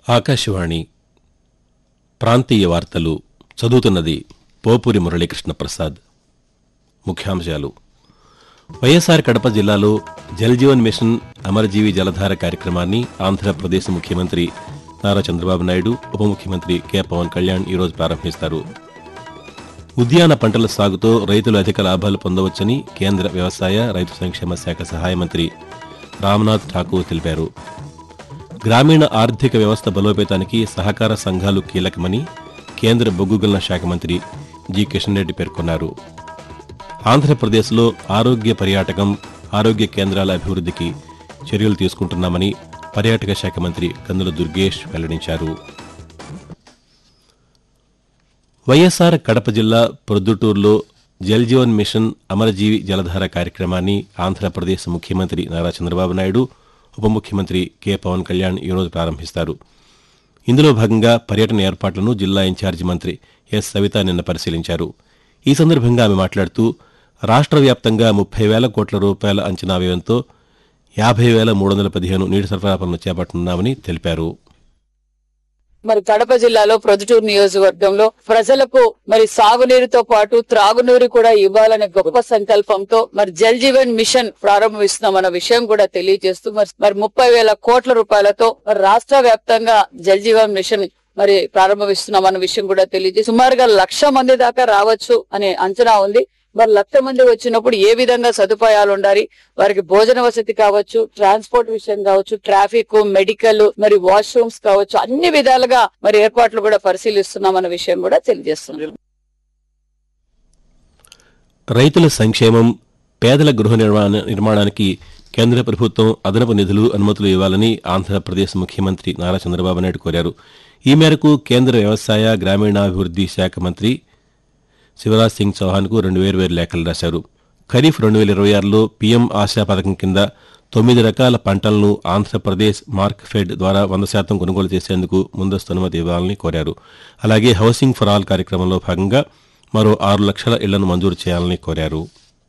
ఆకాశవాణి ప్రాంతీయ వార్తలు చదువుతున్నది పోపూరి మురళీకృష్ణ ప్రసాద్ ముఖ్యాంశాలు వైఎస్ఆర్ కడప జిల్లాలో జలజీవన్ మిషన్ అమరజీవి జలధార కార్యక్రమాన్ని ఆంధ్రప్రదేశ్ ముఖ్యమంత్రి నారా చంద్రబాబు నాయుడు ఉప ముఖ్యమంత్రి కె పవన్ కళ్యాణ్ ఈరోజు ప్రారంభిస్తారు ఉద్యాన పంటల సాగుతో రైతులు అధిక లాభాలు పొందవచ్చని కేంద్ర వ్యవసాయ రైతు సంక్షేమ శాఖ సహాయ మంత్రి రామ్నాథ్ ఠాకూర్ తెలిపారు గ్రామీణ ఆర్థిక వ్యవస్థ బలోపేతానికి సహకార సంఘాలు కీలకమని కేంద్ర బొగ్గు గనుల శాఖ మంత్రి జి కిషన్ రెడ్డి పేర్కొన్నారు ఆంధ్రప్రదేశ్లో ఆరోగ్య పర్యాటకం ఆరోగ్య కేంద్రాల అభివృద్ధికి చర్యలు తీసుకుంటున్నామని పర్యాటక శాఖ మంత్రి కందుల దుర్గేష్ వెల్లడించారు వైఎస్ఆర్ కడప జిల్లా ప్రొద్దుటూరులో జల్జీవన్ మిషన్ అమరజీవి జలధార కార్యక్రమాన్ని ఆంధ్రప్రదేశ్ ముఖ్యమంత్రి నారా చంద్రబాబు నాయుడు ఉప ముఖ్యమంత్రి కె పవన్ కళ్యాణ్ ఈరోజు ప్రారంభిస్తారు ఇందులో భాగంగా పర్యటన ఏర్పాట్లను జిల్లా ఇన్ఛార్జి మంత్రి ఎస్ సవిత నిన్న పరిశీలించారు ఈ సందర్భంగా ఆమె మాట్లాడుతూ రాష్ట్ర వ్యాప్తంగా ముప్పై వేల కోట్ల రూపాయల అంచనా వ్యయంతో యాభై వేల మూడు వందల పదిహేను నీటి సరఫరా పనులు చేపట్టనున్నామని తెలిపారు మరి కడప జిల్లాలో ప్రొద్దుటూరు నియోజకవర్గంలో ప్రజలకు మరి సాగునీరుతో పాటు త్రాగునీరు కూడా ఇవ్వాలనే గొప్ప సంకల్పంతో మరి జల్ జీవన్ మిషన్ ప్రారంభిస్తున్నామన్న విషయం కూడా తెలియజేస్తూ మరి మరి ముప్పై వేల కోట్ల రూపాయలతో మరి రాష్ట్ర వ్యాప్తంగా జల్ జీవన్ మిషన్ మరి ప్రారంభిస్తున్నామన్న విషయం కూడా తెలియజేసి సుమారుగా లక్ష మంది దాకా రావచ్చు అనే అంచనా ఉంది మరి లక్ష మంది వచ్చినప్పుడు ఏ విధంగా సదుపాయాలు ఉండాలి వారికి భోజన వసతి కావచ్చు ట్రాన్స్పోర్ట్ విషయం కావచ్చు ట్రాఫిక్ మెడికల్ మరి వాష్రూమ్స్ కావచ్చు అన్ని విధాలుగా మరి ఏర్పాట్లు కూడా పరిశీలిస్తున్నామన్న విషయం కూడా తెలియజేస్తున్నాం రైతుల సంక్షేమం పేదల గృహ నిర్మాణ నిర్మాణానికి కేంద్ర ప్రభుత్వం అదనపు నిధులు అనుమతులు ఇవ్వాలని ఆంధ్రప్రదేశ్ ముఖ్యమంత్రి నారా చంద్రబాబు నాయుడు కోరారు ఈ మేరకు కేంద్ర వ్యవసాయ గ్రామీణాభివృద్ది శాఖ మంత్రి శివరాజ్ సింగ్ చౌహాన్కు రెండు వేరు వేరు లేఖలు రాశారు ఖరీఫ్ రెండు వేల ఇరవై ఆరులో పీఎం ఆశా పథకం కింద తొమ్మిది రకాల పంటలను ఆంధ్రప్రదేశ్ మార్క్ ఫెడ్ ద్వారా వంద శాతం కొనుగోలు చేసేందుకు ముందస్తు అనుమతి ఇవ్వాలని కోరారు అలాగే హౌసింగ్ ఫర్ ఆల్ కార్యక్రమంలో భాగంగా మరో ఆరు లక్షల ఇళ్లను మంజూరు చేయాలని కోరారు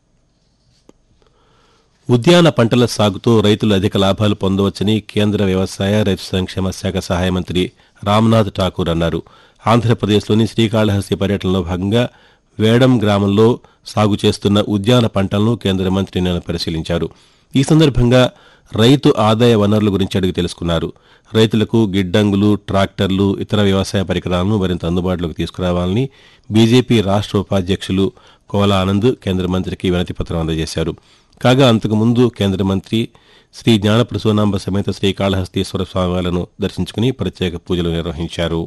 ఉద్యాన పంటల సాగుతో రైతులు అధిక లాభాలు పొందవచ్చని కేంద్ర వ్యవసాయ రైతు సంక్షేమ శాఖ సహాయ మంత్రి రామ్నాథ్ ఠాకూర్ అన్నారు ఆంధ్రప్రదేశ్లోని శ్రీకాళహస్తి పర్యటనలో భాగంగా వేడం గ్రామంలో సాగు చేస్తున్న ఉద్యాన పంటలను కేంద్ర మంత్రి నిన్న పరిశీలించారు ఈ సందర్భంగా రైతు ఆదాయ వనరుల గురించి అడిగి తెలుసుకున్నారు రైతులకు గిడ్డంగులు ట్రాక్టర్లు ఇతర వ్యవసాయ పరికరాలను మరింత అందుబాటులోకి తీసుకురావాలని బీజేపీ రాష్ట్ర ఉపాధ్యక్షులు కోలా ఆనంద్ కేంద్ర మంత్రికి వినతిపత్రం అందజేశారు కాగా అంతకుముందు కేంద్ర మంత్రి శ్రీ జ్ఞానప్రసూనాంబ సమేత శ్రీకాళహస్తీశ్వర స్వామివార్లను దర్శించుకుని ప్రత్యేక పూజలు నిర్వహించారు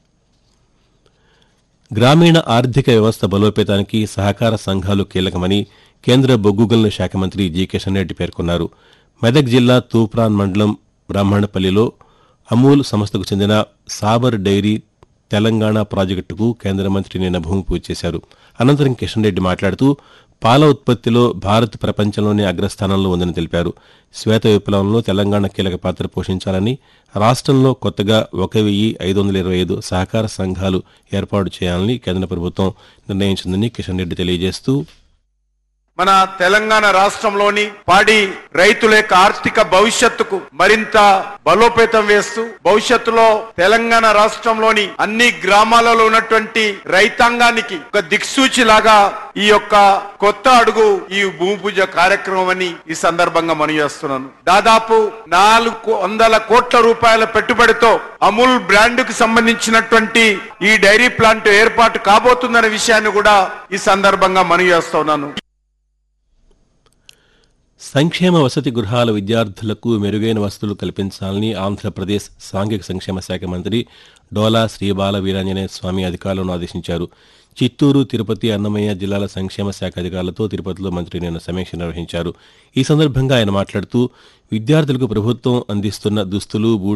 గ్రామీణ ఆర్థిక వ్యవస్థ బలోపేతానికి సహకార సంఘాలు కీలకమని కేంద్ర బొగ్గు గనుల శాఖ మంత్రి జి కిషన్ రెడ్డి పేర్కొన్నారు మెదక్ జిల్లా తూప్రాన్ మండలం బ్రాహ్మణపల్లిలో అమూల్ సంస్థకు చెందిన సాబర్ డైరీ తెలంగాణ ప్రాజెక్టుకు కేంద్ర మంత్రి నిన్న భూమి పూజ చేశారు అనంతరం కిషన్ రెడ్డి మాట్లాడుతూ పాల ఉత్పత్తిలో భారత్ ప్రపంచంలోనే అగ్రస్థానంలో ఉందని తెలిపారు శ్వేత విప్లవంలో తెలంగాణ కీలక పాత్ర పోషించాలని రాష్ట్రంలో కొత్తగా ఒక వెయ్యి ఐదు వందల ఇరవై ఐదు సహకార సంఘాలు ఏర్పాటు చేయాలని కేంద్ర ప్రభుత్వం నిర్ణయించిందని కిషన్ రెడ్డి తెలియజేస్తూ మన తెలంగాణ రాష్ట్రంలోని పాడి రైతుల యొక్క ఆర్థిక భవిష్యత్తుకు మరింత బలోపేతం వేస్తూ భవిష్యత్తులో తెలంగాణ రాష్ట్రంలోని అన్ని గ్రామాలలో ఉన్నటువంటి రైతాంగానికి ఒక దిక్సూచి లాగా ఈ యొక్క కొత్త అడుగు ఈ భూమి పూజ కార్యక్రమం అని ఈ సందర్భంగా మనవి చేస్తున్నాను దాదాపు నాలుగు వందల కోట్ల రూపాయల పెట్టుబడితో అమూల్ బ్రాండ్ కు సంబంధించినటువంటి ఈ డైరీ ప్లాంట్ ఏర్పాటు కాబోతుందనే విషయాన్ని కూడా ఈ సందర్భంగా మనవి చేస్తున్నాను సంక్షేమ వసతి గృహాల విద్యార్థులకు మెరుగైన వసతులు కల్పించాలని ఆంధ్రప్రదేశ్ సాంఘిక సంక్షేమ శాఖ మంత్రి డోలా శ్రీబాల వీరాంజనేయ స్వామి అధికారులను ఆదేశించారు చిత్తూరు తిరుపతి అన్నమయ్య జిల్లాల సంక్షేమ శాఖ అధికారులతో తిరుపతిలో మంత్రి నిన్న సమీక్ష నిర్వహించారు ఈ సందర్భంగా ఆయన మాట్లాడుతూ విద్యార్థులకు ప్రభుత్వం అందిస్తున్న దుస్తులు బూట్లు